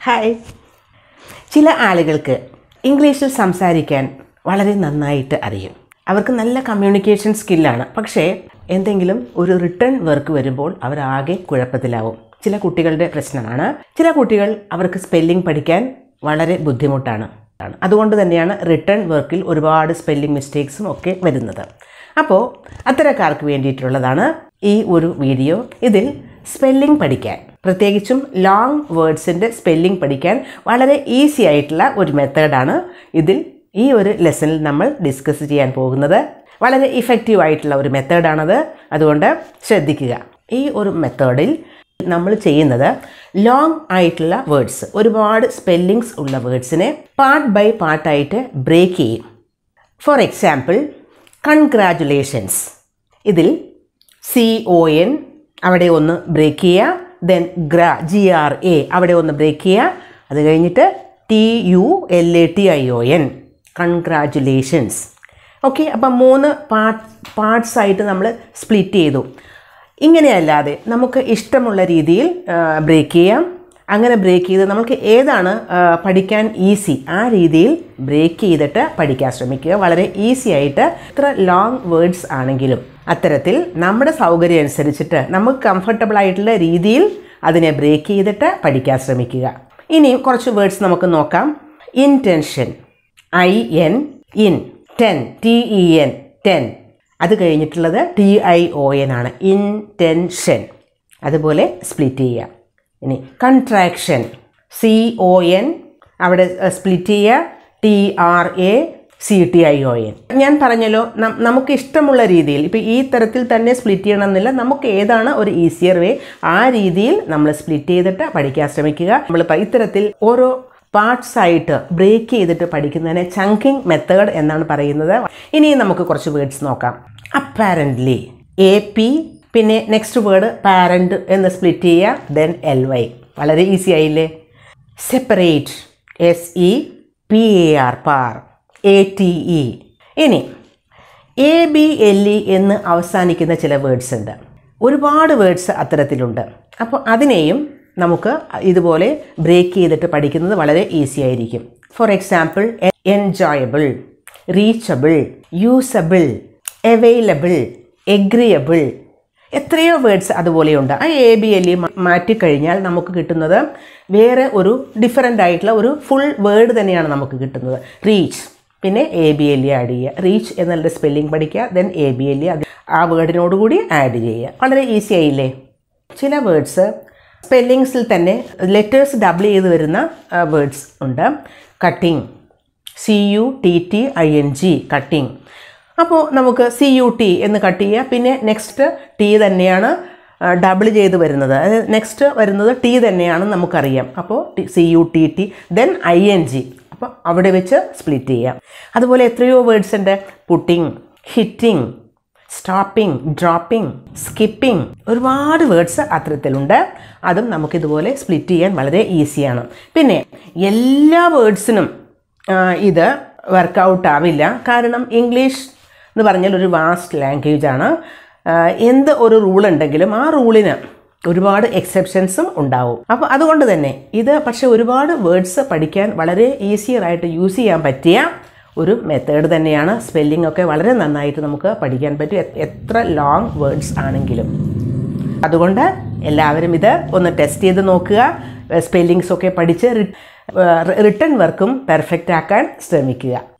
hi ചില ആളുകൾക്ക് ഇംഗ്ലീഷിൽ സംസാരിക്കാൻ വളരെ നന്നായിട്ട് അറിയും അവർക്ക് നല്ല കമ്മ്യൂണിക്കേഷൻ സ്കില്ലാണ് പക്ഷേ എന്തെങ്കിലും ഒരു റിട്ടേൺ വർക്ക് വരുമ്പോൾ അവരാകെ കുഴപ്പത്തിലാവും ചില കുട്ടികളുടെ പ്രശ്നമാണ് ചില കുട്ടികൾ അവർക്ക് സ്പെല്ലിംഗ് പഠിക്കാൻ വളരെ ബുദ്ധിമുട്ടാണ് അതുകൊണ്ട് തന്നെയാണ് റിട്ടേൺ വർക്കിൽ ഒരുപാട് സ്പെല്ലിംഗ് മിസ്റ്റേക്സും ഒക്കെ വരുന്നത് അപ്പോൾ അത്തരക്കാർക്ക് വേണ്ടിയിട്ടുള്ളതാണ് ഈ ഒരു വീഡിയോ ഇതിൽ സ്പെല്ലിംഗ് പഠിക്കാൻ പ്രത്യേകിച്ചും ലോങ് വേർഡ്സിൻ്റെ സ്പെല്ലിംഗ് പഠിക്കാൻ വളരെ ഈസി ആയിട്ടുള്ള ഒരു മെത്തേഡാണ് ഇതിൽ ഈ ഒരു ലെസണിൽ നമ്മൾ ഡിസ്കസ് ചെയ്യാൻ പോകുന്നത് വളരെ ഇഫക്റ്റീവ് ആയിട്ടുള്ള ഒരു മെത്തേഡാണത് അതുകൊണ്ട് ശ്രദ്ധിക്കുക ഈ ഒരു മെത്തേഡിൽ നമ്മൾ ചെയ്യുന്നത് ലോങ് ആയിട്ടുള്ള വേർഡ്സ് ഒരുപാട് സ്പെല്ലിങ്സ് ഉള്ള വേർഡ്സിനെ പാർട്ട് ബൈ പാർട്ടായിട്ട് ബ്രേക്ക് ചെയ്യും ഫോർ എക്സാമ്പിൾ കൺഗ്രാറ്റുലേഷൻസ് ഇതിൽ സി ഒ എൻ അവിടെ ഒന്ന് ബ്രേക്ക് ചെയ്യുക ദെൻ ഗ്ര ജി ആർ എ അവിടെ ഒന്ന് ബ്രേക്ക് ചെയ്യുക അത് കഴിഞ്ഞിട്ട് T U L A T I O N congratulations okay അപ്പം മൂന്ന് പാർട്ട് പാർട്സ് ആയിട്ട് നമ്മൾ സ്പ്ലിറ്റ് ചെയ്തു ഇങ്ങനെയല്ലാതെ നമുക്ക് ഇഷ്ടമുള്ള രീതിയിൽ ബ്രേക്ക് ചെയ്യാം അങ്ങനെ ബ്രേക്ക് ചെയ്ത് നമുക്ക് ഏതാണ് ആ, പഠിക്കാൻ ഈസി ആ രീതിയിൽ ബ്രേക്ക് ചെയ്തിട്ട് പഠിക്കാൻ ശ്രമിക്കുക വളരെ ഈസി ആയിട്ട് ഇത്ര ലോങ് വേർഡ്സ് ആണെങ്കിലും അത്തരത്തിൽ നമ്മുടെ സൗകര്യം അനുസരിച്ചിട്ട് നമുക്ക് കംഫർട്ടബിൾ ആയിട്ടുള്ള രീതിയിൽ അതിനെ ബ്രേക്ക് ചെയ്തിട്ട് പഠിക്കാൻ ശ്രമിക്കുക ഇനിയും കുറച്ച് വേർഡ്സ് നമുക്ക് നോക്കാം intention I N in ten T E N ten അത് കഴിഞ്ഞിട്ടുള്ളത് ടി ഐ ഒ എൻ ആണ് ഇൻറ്റൻഷൻ അതുപോലെ സ്പ്ലിറ്റ് ചെയ്യുക ഇനി കൺട്രാക്ഷൻ സി ഒ എൻ അവിടെ സ്പ്ലിറ്റ് ചെയ്യുക T R A C T I O N ഞാൻ പറഞ്ഞല്ലോ നം- നമുക്ക് ഇഷ്ടമുള്ള രീതിയിൽ ഇപ്പോൾ ഈ തരത്തിൽ തന്നെ സ്പ്ലിറ്റ് ചെയ്യണമെന്നില്ല നമുക്ക് ഏതാണ് ഒരു ഈസിയർ വേ ആ രീതിയിൽ നമ്മൾ സ്പ്ലിറ്റ് ചെയ്തിട്ട് പഠിക്കാൻ ശ്രമിക്കുക നമ്മൾ ഇത്തരത്തിൽ ഓരോ പാർട്സ് ആയിട്ട് ബ്രേക്ക് ചെയ്തിട്ട് പഠിക്കുന്നതിനെ ചങ്കിങ് മെത്തേഡ് എന്നാണ് പറയുന്നത് ഇനി നമുക്ക് കുറച്ച് വേർഡ്സ് നോക്കാം അപ്പാരൻ്റ്ലി എ പി പിന്നെ നെക്സ്റ്റ് വേർഡ് പാരൻ്റ് എന്ന് സ്പ്ലിറ്റ് ചെയ്യുക ദെൻ എൽ വൈ വളരെ ഈസി ആയില്ലേ separate S E P A R par A T E ഇനി എ ബി എൽ ഇ എന്ന് അവസാനിക്കുന്ന ചില വേർഡ്സ് ഉണ്ട് ഒരുപാട് വേർഡ്സ് അത്തരത്തിലുണ്ട് അപ്പോൾ അതിനെയും നമുക്ക് ഇതുപോലെ ബ്രേക്ക് ചെയ്തിട്ട് പഠിക്കുന്നത് വളരെ ഈസി ആയിരിക്കും for example enjoyable reachable usable available agreeable എത്രയോ വേർഡ്സ് അതുപോലെയുണ്ട് ആ എ ബി എൽ ഇ മാറ്റിക്കഴിഞ്ഞാൽ നമുക്ക് കിട്ടുന്നത് വേറെ ഒരു ഡിഫറെൻ്റ് ആയിട്ടുള്ള ഒരു ഫുൾ വേർഡ് തന്നെയാണ് നമുക്ക് കിട്ടുന്നത് റീച്ച് പിന്നെ A B L E add ചെയ്യുക റീച്ച് എന്നുള്ള സ്പെല്ലിംഗ് പഠിക്കുക then A B L E ആ വേർഡിനോട് കൂടി ആഡ് ചെയ്യുക വളരെ ഈസി ആയില്ലേ ചില വേർഡ്സ് സ്പെല്ലിങ്സിൽ തന്നെ ലെറ്റേഴ്സ് ഡബിൾ ചെയ്ത് വരുന്ന വേർഡ്സ് ഉണ്ട് cutting C U T T I N G cutting അപ്പോൾ നമുക്ക് സി യു ടി എന്ന് കട്ട് ചെയ്യുക പിന്നെ നെക്സ്റ്റ് ടി തന്നെയാണ് ഡബിൾ ചെയ്ത് വരുന്നത് അതായത് നെക്സ്റ്റ് വരുന്നത് ടി തന്നെയാണെന്ന് നമുക്കറിയാം അപ്പോൾ C U T T then I N G അപ്പോൾ അവിടെ വെച്ച് സ്പ്ലിറ്റ് ചെയ്യാം അതുപോലെ എത്രയോ വേർഡ്സ് ഉണ്ട് putting hitting stopping dropping skipping ഒരുപാട് വേർഡ്സ് അത്തരത്തിലുണ്ട് അതും നമുക്കിതുപോലെ സ്പ്ലിറ്റ് ചെയ്യാൻ വളരെ ഈസിയാണ് പിന്നെ എല്ലാ വേർഡ്സിനും ഇത് വർക്കൗട്ട് ആവില്ല കാരണം ഇംഗ്ലീഷ് എന്ന് പറഞ്ഞാൽ ഒരു വാസ്റ്റ് ലാംഗ്വേജ് ആണ് ആ, എന്ത് ഒരു റൂൾ ഉണ്ടെങ്കിലും ആ റൂളിന് ഒരുപാട് എക്സെപ്ഷൻസും ഉണ്ടാവും അപ്പോൾ അതുകൊണ്ട് തന്നെ ഇത് പക്ഷേ ഒരുപാട് വേർഡ്സ് പഠിക്കാൻ വളരെ ഈസിയർ ആയിട്ട് യൂസ് ചെയ്യാൻ പറ്റിയ ഒരു മെത്തേഡ് തന്നെയാണ് സ്പെല്ലിംഗ് ഒക്കെ വളരെ നന്നായിട്ട് നമുക്ക് പഠിക്കാൻ പറ്റും എ- എത്ര ലോങ് വേർഡ്സ് ആണെങ്കിലും അതുകൊണ്ട് എല്ലാവരും ഇത് ഒന്ന് ടെസ്റ്റ് ചെയ്ത് നോക്കുക സ്പെല്ലിങ്സ് ഒക്കെ പഠിച്ച് റിട്ടേൺ വർക്കും പെർഫെക്റ്റ് ആക്കാൻ ശ്രമിക്കുക